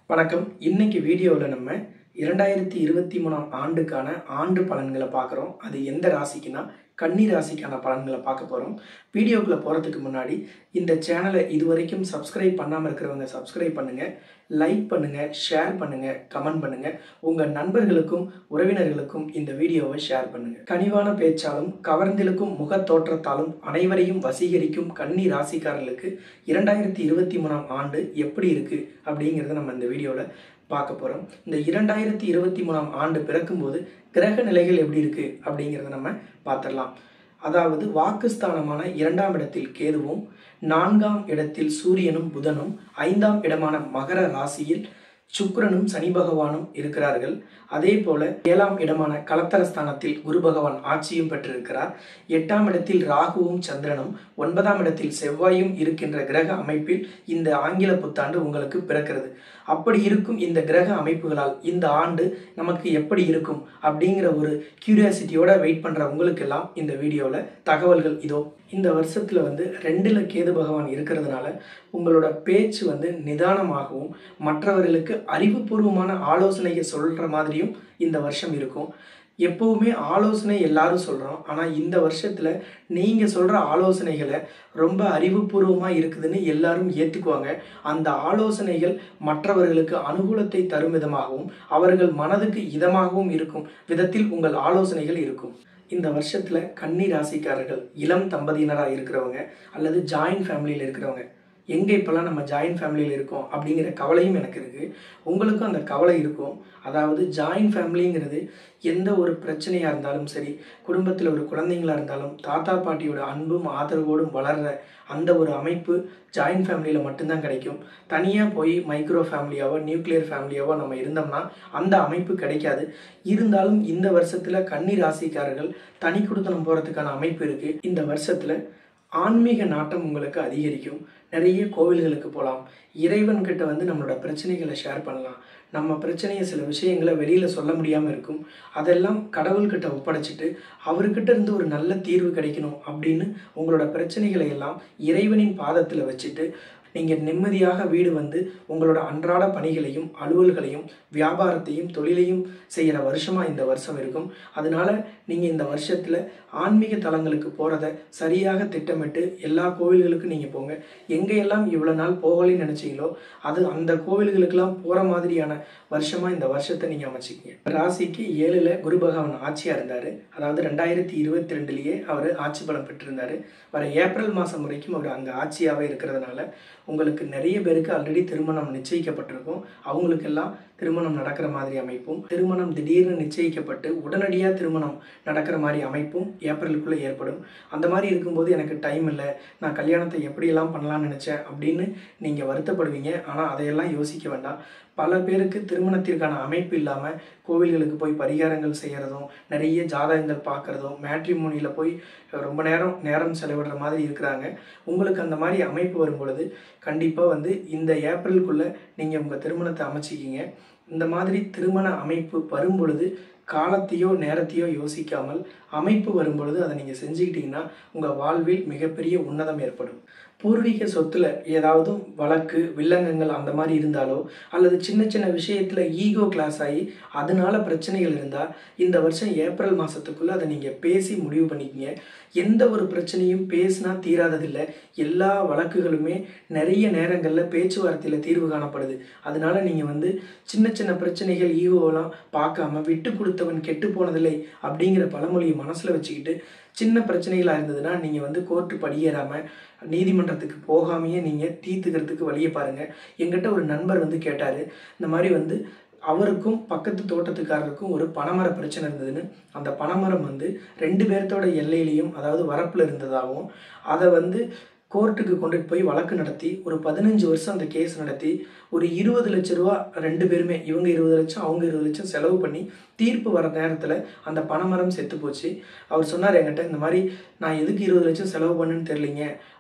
வணக்கம் இன்னைக்கு வீடியோவில் நம்ம இரண்டாயிரத்தி இருபத்தி மூணாம் ஆண்டுக்கான ஆண்டு பலன்களை பார்க்குறோம் அது எந்த ராசிக்குன்னா கன்னி ராசிக்கான பலன்களை பார்க்க போகிறோம் வீடியோக்குள்ளே போகிறதுக்கு முன்னாடி இந்த சேனலை இதுவரைக்கும் சப்ஸ்கிரைப் பண்ணாமல் இருக்கிறவங்க சப்ஸ்கிரைப் பண்ணுங்கள் லைக் பண்ணுங்கள் ஷேர் பண்ணுங்கள் கமெண்ட் பண்ணுங்கள் உங்கள் நண்பர்களுக்கும் உறவினர்களுக்கும் இந்த வீடியோவை ஷேர் பண்ணுங்கள் கனிவான பேச்சாலும் கவர்ந்திழுக்கும் முகத் தோற்றத்தாலும் அனைவரையும் வசீகரிக்கும் கன்னி ராசிக்காரர்களுக்கு இரண்டாயிரத்தி இருபத்தி மூணாம் ஆண்டு எப்படி இருக்குது அப்படிங்கிறத நம்ம இந்த வீடியோவில் பார்க்க போகிறோம் இந்த இரண்டாயிரத்தி இருபத்தி மூணாம் ஆண்டு பிறக்கும்போது கிரக நிலைகள் எப்படி இருக்குது அப்படிங்கிறத நம்ம பார்த்துடலாம் அதாவது வாக்குஸ்தானமான இரண்டாம் இடத்தில் கேதுவும் நான்காம் இடத்தில் சூரியனும் புதனும் ஐந்தாம் இடமான மகர ராசியில் சுக்கிரனும் சனி பகவானும் இருக்கிறார்கள் அதே போல ஏழாம் இடமான கலத்தரஸ்தானத்தில் குரு பகவான் ஆட்சியும் பெற்றிருக்கிறார் எட்டாம் இடத்தில் ராகுவும் சந்திரனும் ஒன்பதாம் இடத்தில் செவ்வாயும் இருக்கின்ற கிரக அமைப்பில் இந்த ஆங்கில புத்தாண்டு உங்களுக்கு பிறக்கிறது அப்படி இருக்கும் இந்த கிரக அமைப்புகளால் இந்த ஆண்டு நமக்கு எப்படி இருக்கும் அப்படிங்கிற ஒரு கியூரியாசிட்டியோட வெயிட் பண்ற உங்களுக்கெல்லாம் இந்த வீடியோவில் தகவல்கள் இதோ இந்த வருஷத்துல வந்து ரெண்டுல கேது பகவான் இருக்கிறதுனால உங்களோட பேச்சு வந்து நிதானமாகவும் மற்றவர்களுக்கு அறிவுபூர்வமான ஆலோசனையை சொல்ற மாதிரியும் இந்த வருஷம் இருக்கும் எப்பவுமே ஆலோசனை எல்லாரும் சொல்கிறோம் ஆனால் இந்த வருஷத்தில் நீங்கள் சொல்கிற ஆலோசனைகளை ரொம்ப அறிவுபூர்வமாக இருக்குதுன்னு எல்லாரும் ஏற்றுக்குவாங்க அந்த ஆலோசனைகள் மற்றவர்களுக்கு அனுகூலத்தை தரும் விதமாகவும் அவர்கள் மனதுக்கு இதமாகவும் இருக்கும் விதத்தில் உங்கள் ஆலோசனைகள் இருக்கும் இந்த வருஷத்தில் கன்னி ராசிக்காரர்கள் இளம் தம்பதியினராக இருக்கிறவங்க அல்லது ஜாயின்ட் ஃபேமிலியில் இருக்கிறவங்க எங்கே இப்போல்லாம் நம்ம ஜாயின்ட் ஃபேமிலியில் இருக்கோம் அப்படிங்கிற கவலையும் எனக்கு இருக்குது உங்களுக்கும் அந்த கவலை இருக்கும் அதாவது ஜாயின்ட் ஃபேமிலிங்கிறது எந்த ஒரு பிரச்சனையாக இருந்தாலும் சரி குடும்பத்தில் ஒரு குழந்தைங்களா இருந்தாலும் தாத்தா பாட்டியோட அன்பும் ஆதரவோடும் வளர்ற அந்த ஒரு அமைப்பு ஜாயின்ட் ஃபேமிலியில் மட்டும்தான் கிடைக்கும் தனியாக போய் மைக்ரோ ஃபேமிலியாவோ நியூக்ளியர் ஃபேமிலியாவோ நம்ம இருந்தோம்னா அந்த அமைப்பு கிடைக்காது இருந்தாலும் இந்த வருஷத்தில் கன்னி ராசிக்காரர்கள் தனி குடுத்தனம் போகிறதுக்கான அமைப்பு இருக்குது இந்த வருஷத்தில் ஆன்மீக நாட்டம் உங்களுக்கு அதிகரிக்கும் நிறைய கோவில்களுக்கு போகலாம் இறைவன்கிட்ட வந்து நம்மளோட பிரச்சனைகளை ஷேர் பண்ணலாம் நம்ம பிரச்சனையை சில விஷயங்களை வெளியில் சொல்ல முடியாமல் இருக்கும் அதெல்லாம் கடவுள்கிட்ட ஒப்படைச்சிட்டு அவர்கிட்ட இருந்து ஒரு நல்ல தீர்வு கிடைக்கணும் அப்படின்னு உங்களோட பிரச்சனைகளை எல்லாம் இறைவனின் பாதத்தில் வச்சுட்டு நீங்கள் நிம்மதியாக வீடு வந்து உங்களோட அன்றாட பணிகளையும் அலுவல்களையும் வியாபாரத்தையும் தொழிலையும் செய்கிற வருஷமாக இந்த வருஷம் இருக்கும் அதனால நீங்கள் இந்த வருஷத்தில் ஆன்மீக தலங்களுக்கு போகிறத சரியாக திட்டமிட்டு எல்லா கோவில்களுக்கும் நீங்கள் போங்க எங்கெல்லாம் இவ்வளோ நாள் போகலைன்னு நினச்சிங்களோ அது அந்த கோவில்களுக்கெல்லாம் போகிற மாதிரியான வருஷமாக இந்த வருஷத்தை நீங்கள் அமைச்சிக்கிங்க ராசிக்கு ஏழில் குரு பகவான் ஆட்சியாக இருந்தார் அதாவது ரெண்டாயிரத்தி இருபத்தி ரெண்டுலேயே அவர் ஆட்சி பலம் பெற்றிருந்தார் வர ஏப்ரல் மாதம் வரைக்கும் அவர் அங்கே ஆட்சியாகவே இருக்கிறதுனால உங்களுக்கு நிறைய பேருக்கு ஆல்ரெடி திருமணம் நிச்சயிக்கப்பட்டிருக்கும் அவங்களுக்கெல்லாம் திருமணம் நடக்கிற மாதிரி அமைப்பும் திருமணம் திடீர்னு நிச்சயிக்கப்பட்டு உடனடியாக திருமணம் நடக்கிற மாதிரி அமைப்பும் ஏப்ரலுக்குள்ளே ஏற்படும் அந்த மாதிரி இருக்கும்போது எனக்கு டைம் இல்லை நான் கல்யாணத்தை எப்படியெல்லாம் பண்ணலாம்னு நினச்சேன் அப்படின்னு நீங்கள் வருத்தப்படுவீங்க ஆனால் அதையெல்லாம் யோசிக்க வேண்டாம் பல பேருக்கு திருமணத்திற்கான அமைப்பு இல்லாமல் கோவில்களுக்கு போய் பரிகாரங்கள் செய்கிறதும் நிறைய ஜாதகங்கள் பார்க்குறதும் மேட்ரிமோனியில் போய் ரொம்ப நேரம் நேரம் செலவிடுற மாதிரி இருக்கிறாங்க உங்களுக்கு அந்த மாதிரி அமைப்பு வரும் பொழுது கண்டிப்பாக வந்து இந்த ஏப்ரலுக்குள்ளே நீங்கள் உங்கள் திருமணத்தை அமைச்சிக்கிங்க இந்த மாதிரி திருமண அமைப்பு வரும் பொழுது காலத்தையோ நேரத்தையோ யோசிக்காமல் அமைப்பு வரும் பொழுது அதை நீங்கள் செஞ்சுக்கிட்டீங்கன்னா உங்கள் வாழ்வில் மிகப்பெரிய உன்னதம் ஏற்படும் பூர்வீக சொத்துல ஏதாவது வழக்கு வில்லங்கங்கள் அந்த மாதிரி இருந்தாலோ அல்லது சின்ன சின்ன விஷயத்துல ஈகோ கிளாஸ் ஆகி அதனால பிரச்சனைகள் இருந்தால் இந்த வருஷம் ஏப்ரல் மாதத்துக்குள்ளே அதை நீங்கள் பேசி முடிவு பண்ணிக்கங்க எந்த ஒரு பிரச்சனையும் பேசினா தீராததில்லை எல்லா வழக்குகளுமே நிறைய நேரங்களில் பேச்சுவார்த்தையில் தீர்வு காணப்படுது அதனால நீங்கள் வந்து சின்ன சின்ன பிரச்சனைகள் ஈகோவெல்லாம் பார்க்காம விட்டு கொடுத்தவன் கெட்டு போனதில்லை அப்படிங்கிற பழமொழியை மனசில் வச்சுக்கிட்டு சின்ன பிரச்சனைகளாக இருந்ததுன்னா நீங்கள் வந்து கோர்ட்டு படியேறாமல் நீதிமன்றத்துக்கு போகாமையே நீங்கள் தீர்த்துக்கிறதுக்கு வழியை பாருங்கள் எங்கிட்ட ஒரு நண்பர் வந்து கேட்டார் இந்த மாதிரி வந்து அவருக்கும் பக்கத்து தோட்டத்துக்காரருக்கும் ஒரு பனைமர பிரச்சனை இருந்ததுன்னு அந்த பனைமரம் வந்து ரெண்டு பேர்த்தோட எல்லையிலையும் அதாவது வரப்பில் இருந்ததாகவும் அதை வந்து கோர்ட்டுக்கு கொண்டுட்டு போய் வழக்கு நடத்தி ஒரு பதினஞ்சு வருஷம் அந்த கேஸ் நடத்தி ஒரு இருபது லட்ச ரூபா ரெண்டு பேருமே இவங்க இருபது லட்சம் அவங்க இருபது லட்சம் செலவு பண்ணி தீர்ப்பு வர நேரத்தில் அந்த பனைமரம் செத்து போச்சு அவர் சொன்னார் என்கிட்ட இந்த மாதிரி நான் எதுக்கு இருபது லட்சம் செலவு பண்ணுன்னு தெரியலிங்க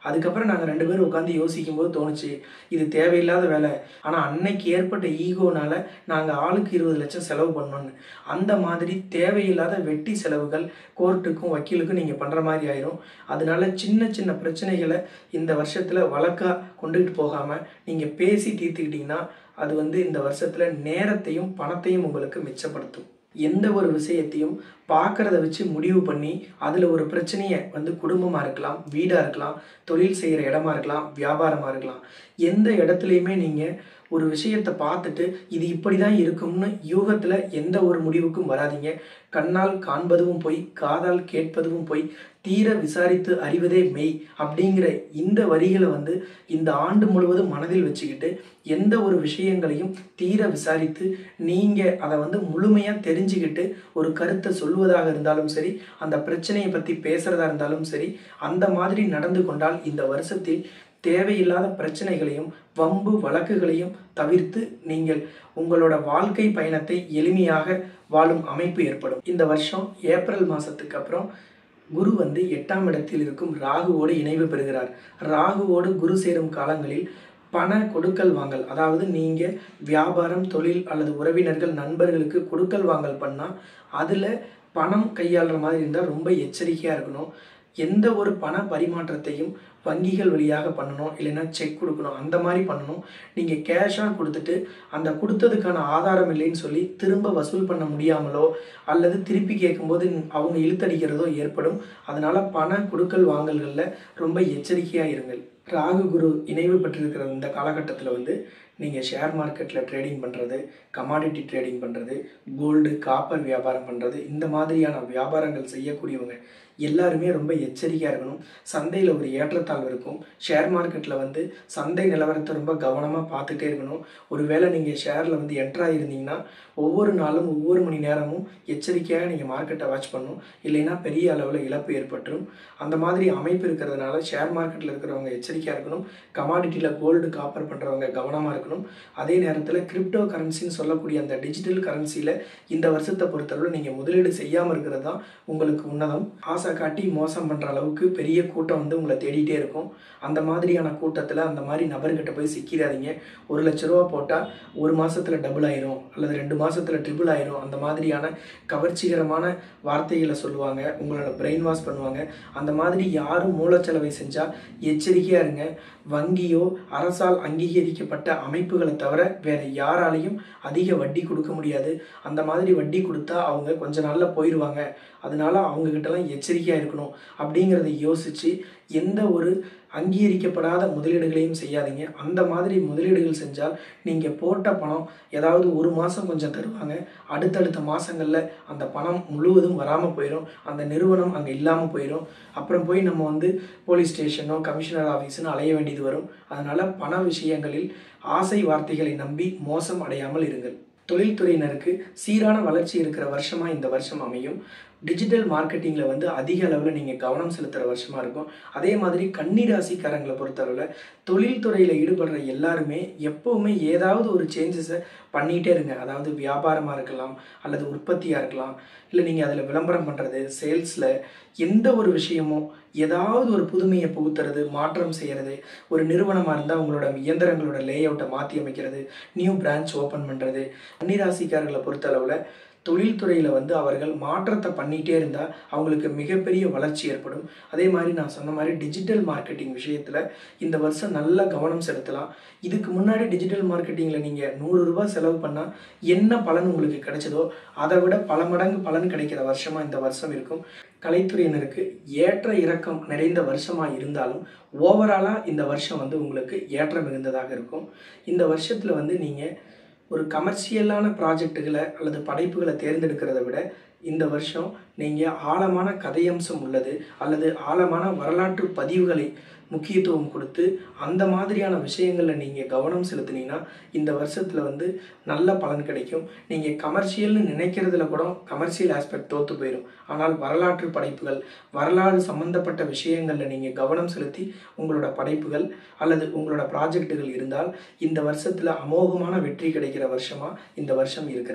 அதுக்கப்புறம் நாங்கள் ரெண்டு பேரும் உட்காந்து யோசிக்கும் போது தோணுச்சு இது தேவையில்லாத வேலை ஆனால் அன்னைக்கு ஏற்பட்ட ஈகோனால நாங்கள் ஆளுக்கு இருபது லட்சம் செலவு பண்ணோன்னு அந்த மாதிரி தேவையில்லாத வெட்டி செலவுகள் கோர்ட்டுக்கும் வக்கீலுக்கும் நீங்கள் பண்ணுற மாதிரி ஆயிரும் அதனால சின்ன சின்ன பிரச்சனைகளை இந்த வருஷத்தில் வழக்காக கொண்டுகிட்டு போகாமல் நீங்கள் பேசி தீர்த்துக்கிட்டிங்கன்னா அது வந்து இந்த வருஷத்தில் நேரத்தையும் பணத்தையும் உங்களுக்கு மிச்சப்படுத்தும் எந்த ஒரு விஷயத்தையும் பார்க்குறத வச்சு முடிவு பண்ணி அதில் ஒரு பிரச்சனையை வந்து குடும்பமாக இருக்கலாம் வீடாக இருக்கலாம் தொழில் செய்கிற இடமா இருக்கலாம் வியாபாரமாக இருக்கலாம் எந்த இடத்துலையுமே நீங்கள் ஒரு விஷயத்தை பார்த்துட்டு இது இப்படி தான் இருக்கும்னு யூகத்தில் எந்த ஒரு முடிவுக்கும் வராதிங்க கண்ணால் காண்பதும் போய் காதால் கேட்பதும் போய் தீர விசாரித்து அறிவதே மெய் அப்படிங்கிற இந்த வரிகளை வந்து இந்த ஆண்டு முழுவதும் மனதில் வச்சுக்கிட்டு எந்த ஒரு விஷயங்களையும் தீர விசாரித்து நீங்கள் அதை வந்து முழுமையாக தெரிஞ்சுக்கிட்டு ஒரு கருத்தை சொல்வதாக இருந்தாலும் சரி அந்த பிரச்சனையை பற்றி பேசுகிறதா இருந்தாலும் சரி அந்த மாதிரி நடந்து கொண்டால் இந்த வருஷத்தில் தேவையில்லாத பிரச்சனைகளையும் வம்பு வழக்குகளையும் தவிர்த்து நீங்கள் உங்களோட வாழ்க்கை பயணத்தை எளிமையாக வாழும் அமைப்பு ஏற்படும் இந்த வருஷம் ஏப்ரல் மாதத்துக்கு அப்புறம் குரு வந்து எட்டாம் இடத்தில் இருக்கும் ராகுவோடு இணைவு பெறுகிறார் ராகுவோடு குரு சேரும் காலங்களில் பண கொடுக்கல் வாங்கல் அதாவது நீங்கள் வியாபாரம் தொழில் அல்லது உறவினர்கள் நண்பர்களுக்கு கொடுக்கல் வாங்கல் பண்ணால் அதில் பணம் கையாளுற மாதிரி இருந்தால் ரொம்ப எச்சரிக்கையாக இருக்கணும் எந்த ஒரு பண பரிமாற்றத்தையும் வங்கிகள் வழியாக பண்ணணும் இல்லைன்னா செக் கொடுக்கணும் அந்த மாதிரி பண்ணணும் நீங்கள் கேஷாக கொடுத்துட்டு அந்த கொடுத்ததுக்கான ஆதாரம் இல்லைன்னு சொல்லி திரும்ப வசூல் பண்ண முடியாமலோ அல்லது திருப்பி கேட்கும்போது அவங்க இழுத்தடிக்கிறதோ ஏற்படும் அதனால் பண கொடுக்கல் வாங்கல்களில் ரொம்ப எச்சரிக்கையாக இருங்கள் ராகு குரு இணைவு பெற்றிருக்கிற இந்த காலகட்டத்தில் வந்து நீங்கள் ஷேர் மார்க்கெட்டில் ட்ரேடிங் பண்ணுறது கமாடிட்டி ட்ரேடிங் பண்ணுறது கோல்டு காப்பர் வியாபாரம் பண்ணுறது இந்த மாதிரியான வியாபாரங்கள் செய்யக்கூடியவங்க எல்லாருமே ரொம்ப எச்சரிக்கையாக இருக்கணும் சந்தையில் ஒரு ஏற்றத்தாழ்வு இருக்கும் ஷேர் மார்க்கெட்டில் வந்து சந்தை நிலவரத்தை ரொம்ப கவனமாக பார்த்துட்டே இருக்கணும் ஒருவேளை நீங்கள் ஷேரில் வந்து என்ட்ராக இருந்தீங்கன்னா ஒவ்வொரு நாளும் ஒவ்வொரு மணி நேரமும் எச்சரிக்கையாக நீங்கள் மார்க்கெட்டை வாட்ச் பண்ணணும் இல்லைன்னா பெரிய அளவில் இழப்பு ஏற்பட்டுரும் அந்த மாதிரி அமைப்பு இருக்கிறதுனால ஷேர் மார்க்கெட்டில் இருக்கிறவங்க எச்சரிக்கையாக இருக்கணும் கமாடிட்டியில் கோல்டு காப்பர் பண்ணுறவங்க கவனமாக இருக்கணும் அதே நேரத்தில் கிரிப்டோ கரன்சின்னு சொல்லக்கூடிய அந்த டிஜிட்டல் கரன்சியில் இந்த வருஷத்தை பொறுத்தளவு நீங்கள் முதலீடு செய்யாமல் இருக்கிறது தான் உங்களுக்கு உன்னதம் ஆசை காட்டி மோசம் பண்ணுற அளவுக்கு பெரிய கூட்டம் வந்து உங்களை தேடிட்டே இருக்கும் அந்த மாதிரியான கூட்டத்தில் அந்த மாதிரி நபர்கிட்ட போய் சிக்கிறாதீங்க ஒரு லட்ச ரூபா போட்டால் ஒரு மாதத்தில் டபுள் ஆயிரும் அல்லது ரெண்டு மாதத்தில் ட்ரிபிள் ஆயிரும் அந்த மாதிரியான கவர்ச்சிகரமான வார்த்தைகளை சொல்லுவாங்க உங்களோட பிரெயின் வாஷ் பண்ணுவாங்க அந்த மாதிரி யாரும் மூலச்செலவை செஞ்சால் எச்சரிக்கையாக இருங்க வங்கியோ அரசால் அங்கீகரிக்கப்பட்ட அமைப்புகளை தவிர வேற யாராலையும் அதிக வட்டி கொடுக்க முடியாது அந்த மாதிரி வட்டி கொடுத்தா அவங்க கொஞ்ச நாளில் போயிடுவாங்க அதனால அவங்கக்கிட்டலாம் எச்சரிக்கையாக இருக்கணும் அப்படிங்கிறத யோசித்து எந்த ஒரு அங்கீகரிக்கப்படாத முதலீடுகளையும் செய்யாதீங்க அந்த மாதிரி முதலீடுகள் செஞ்சால் நீங்கள் போட்ட பணம் ஏதாவது ஒரு மாதம் கொஞ்சம் தருவாங்க அடுத்தடுத்த மாதங்களில் அந்த பணம் முழுவதும் வராமல் போயிடும் அந்த நிறுவனம் அங்கே இல்லாமல் போயிடும் அப்புறம் போய் நம்ம வந்து போலீஸ் ஸ்டேஷனோ கமிஷனர் ஆஃபீஸ்னு அலைய வேண்டியது வரும் அதனால் பண விஷயங்களில் ஆசை வார்த்தைகளை நம்பி மோசம் அடையாமல் இருங்கள் தொழில்துறையினருக்கு சீரான வளர்ச்சி இருக்கிற வருஷமாக இந்த வருஷம் அமையும் டிஜிட்டல் மார்க்கெட்டிங்கில் வந்து அதிக அளவில் நீங்கள் கவனம் செலுத்துகிற வருஷமாக இருக்கும் அதே மாதிரி கன்னிராசிக்காரங்களை பொறுத்தளவில் தொழில்துறையில் ஈடுபடுற எல்லாருமே எப்போவுமே ஏதாவது ஒரு சேஞ்சஸை பண்ணிகிட்டே இருங்க அதாவது வியாபாரமாக இருக்கலாம் அல்லது உற்பத்தியாக இருக்கலாம் இல்லை நீங்கள் அதில் விளம்பரம் பண்ணுறது சேல்ஸில் எந்த ஒரு விஷயமோ ஏதாவது ஒரு புதுமையை புகுத்துறது மாற்றம் செய்கிறது ஒரு நிறுவனமாக இருந்தால் உங்களோட இயந்திரங்களோட லே அவுட்டை மாற்றி அமைக்கிறது நியூ பிரான்ச் ஓப்பன் பண்ணுறது கன்னிராசிக்காரர்களை பொறுத்தளவில் தொழில்துறையில் வந்து அவர்கள் மாற்றத்தை பண்ணிகிட்டே இருந்தால் அவங்களுக்கு மிகப்பெரிய வளர்ச்சி ஏற்படும் அதே மாதிரி நான் சொன்ன மாதிரி டிஜிட்டல் மார்க்கெட்டிங் விஷயத்தில் இந்த வருஷம் நல்ல கவனம் செலுத்தலாம் இதுக்கு முன்னாடி டிஜிட்டல் மார்க்கெட்டிங்கில் நீங்கள் நூறு ரூபாய் செலவு பண்ணால் என்ன பலன் உங்களுக்கு கிடைச்சதோ அதை விட பல மடங்கு பலன் கிடைக்கிற வருஷமாக இந்த வருஷம் இருக்கும் கலைத்துறையினருக்கு ஏற்ற இறக்கம் நிறைந்த வருஷமாக இருந்தாலும் ஓவராலாக இந்த வருஷம் வந்து உங்களுக்கு ஏற்றம் மிகுந்ததாக இருக்கும் இந்த வருஷத்தில் வந்து நீங்கள் ஒரு கமர்ஷியலான ப்ராஜெக்ட்டுகளை அல்லது படைப்புகளை தேர்ந்தெடுக்கிறத விட இந்த வருஷம் நீங்கள் ஆழமான கதையம்சம் உள்ளது அல்லது ஆழமான வரலாற்று பதிவுகளை முக்கியத்துவம் கொடுத்து அந்த மாதிரியான விஷயங்களில் நீங்கள் கவனம் செலுத்துனீங்கன்னா இந்த வருஷத்தில் வந்து நல்ல பலன் கிடைக்கும் நீங்கள் கமர்ஷியல்னு நினைக்கிறதுல கூட கமர்ஷியல் ஆஸ்பெக்ட் தோற்று போயிடும் ஆனால் வரலாற்று படைப்புகள் வரலாறு சம்பந்தப்பட்ட விஷயங்களில் நீங்கள் கவனம் செலுத்தி உங்களோட படைப்புகள் அல்லது உங்களோட ப்ராஜெக்ட்டுகள் இருந்தால் இந்த வருஷத்தில் அமோகமான வெற்றி கிடைக்கிற வருஷமாக இந்த வருஷம் இருக்கிறது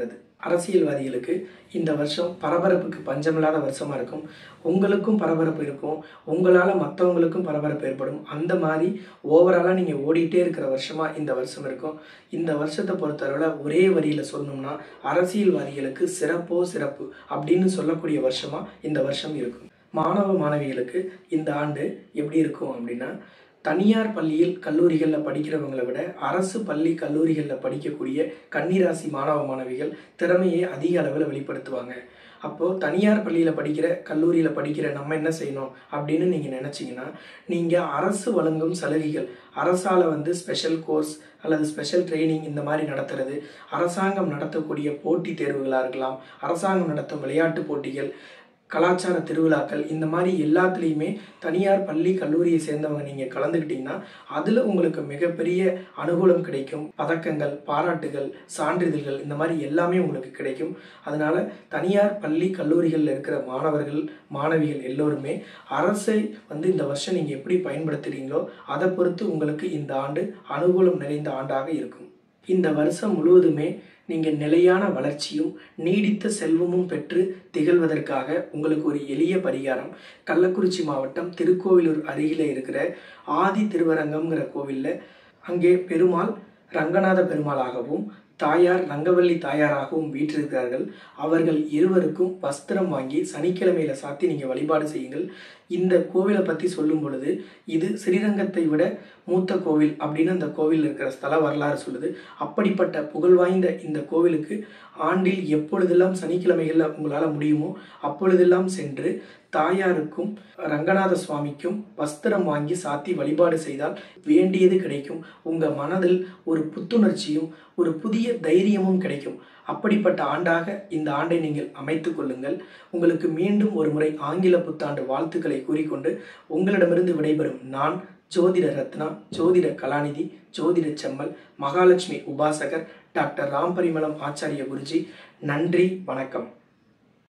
அரசியல்வாதிகளுக்கு இந்த வருஷம் பரபரப்புக்கு பஞ்சமில்லாத வருஷமாக இருக்கும் உங்களுக்கும் பரபரப்பு இருக்கும் உங்களால் மற்றவங்களுக்கும் பரபரப்பு ஏற்படும் அந்த மாதிரி ஓவராலாக நீங்கள் ஓடிட்டே இருக்கிற வருஷமாக இந்த வருஷம் இருக்கும் இந்த வருஷத்தை பொறுத்தளவில் ஒரே வரியில் சொல்லணும்னா அரசியல்வாதிகளுக்கு சிறப்போ சிறப்பு அப்படின்னு சொல்லக்கூடிய வருஷமாக இந்த வருஷம் இருக்கும் மாணவ மாணவிகளுக்கு இந்த ஆண்டு எப்படி இருக்கும் அப்படின்னா தனியார் பள்ளியில் கல்லூரிகளில் படிக்கிறவங்களை விட அரசு பள்ளி கல்லூரிகளில் படிக்கக்கூடிய கன்னிராசி மாணவ மாணவிகள் திறமையை அதிக அளவில் வெளிப்படுத்துவாங்க அப்போது தனியார் பள்ளியில் படிக்கிற கல்லூரியில் படிக்கிற நம்ம என்ன செய்யணும் அப்படின்னு நீங்கள் நினச்சிங்கன்னா நீங்கள் அரசு வழங்கும் சலுகைகள் அரசால் வந்து ஸ்பெஷல் கோர்ஸ் அல்லது ஸ்பெஷல் ட்ரைனிங் இந்த மாதிரி நடத்துறது அரசாங்கம் நடத்தக்கூடிய போட்டித் தேர்வுகளாக இருக்கலாம் அரசாங்கம் நடத்தும் விளையாட்டு போட்டிகள் கலாச்சார திருவிழாக்கள் இந்த மாதிரி எல்லாத்துலேயுமே தனியார் பள்ளி கல்லூரியை சேர்ந்தவங்க நீங்கள் கலந்துக்கிட்டிங்கன்னா அதில் உங்களுக்கு மிகப்பெரிய அனுகூலம் கிடைக்கும் பதக்கங்கள் பாராட்டுகள் சான்றிதழ்கள் இந்த மாதிரி எல்லாமே உங்களுக்கு கிடைக்கும் அதனால் தனியார் பள்ளி கல்லூரிகளில் இருக்கிற மாணவர்கள் மாணவிகள் எல்லோருமே அரசை வந்து இந்த வருஷம் நீங்கள் எப்படி பயன்படுத்துகிறீங்களோ அதை பொறுத்து உங்களுக்கு இந்த ஆண்டு அனுகூலம் நிறைந்த ஆண்டாக இருக்கும் இந்த வருஷம் முழுவதுமே நீங்கள் நிலையான வளர்ச்சியும் நீடித்த செல்வமும் பெற்று திகழ்வதற்காக உங்களுக்கு ஒரு எளிய பரிகாரம் கள்ளக்குறிச்சி மாவட்டம் திருக்கோவிலூர் அருகில் இருக்கிற ஆதி திருவரங்கம்ங்கிற கோவிலில் அங்கே பெருமாள் ரங்கநாத பெருமாளாகவும் தாயார் ரங்கவல்லி தாயாராகவும் வீற்றிருக்கிறார்கள் அவர்கள் இருவருக்கும் வஸ்திரம் வாங்கி சனிக்கிழமையில சாத்தி நீங்கள் வழிபாடு செய்யுங்கள் இந்த கோவிலை பற்றி சொல்லும் பொழுது இது ஸ்ரீரங்கத்தை விட மூத்த கோவில் அப்படின்னு அந்த கோவில் இருக்கிற ஸ்தல வரலாறு சொல்லுது அப்படிப்பட்ட புகழ் வாய்ந்த இந்த கோவிலுக்கு ஆண்டில் எப்பொழுதெல்லாம் சனிக்கிழமைகளில் உங்களால் முடியுமோ அப்பொழுதெல்லாம் சென்று தாயாருக்கும் ரங்கநாத சுவாமிக்கும் வஸ்திரம் வாங்கி சாத்தி வழிபாடு செய்தால் வேண்டியது கிடைக்கும் உங்கள் மனதில் ஒரு புத்துணர்ச்சியும் ஒரு புதிய தைரியமும் கிடைக்கும் அப்படிப்பட்ட ஆண்டாக இந்த ஆண்டை நீங்கள் அமைத்து கொள்ளுங்கள் உங்களுக்கு மீண்டும் ஒரு முறை ஆங்கில புத்தாண்டு வாழ்த்துக்களை கூறிக்கொண்டு உங்களிடமிருந்து விடைபெறும் நான் ஜோதிட ரத்னா ஜோதிட கலாநிதி ஜோதிட செம்மல் மகாலட்சுமி உபாசகர் டாக்டர் ராம்பரிமளம் ஆச்சாரிய குருஜி நன்றி வணக்கம்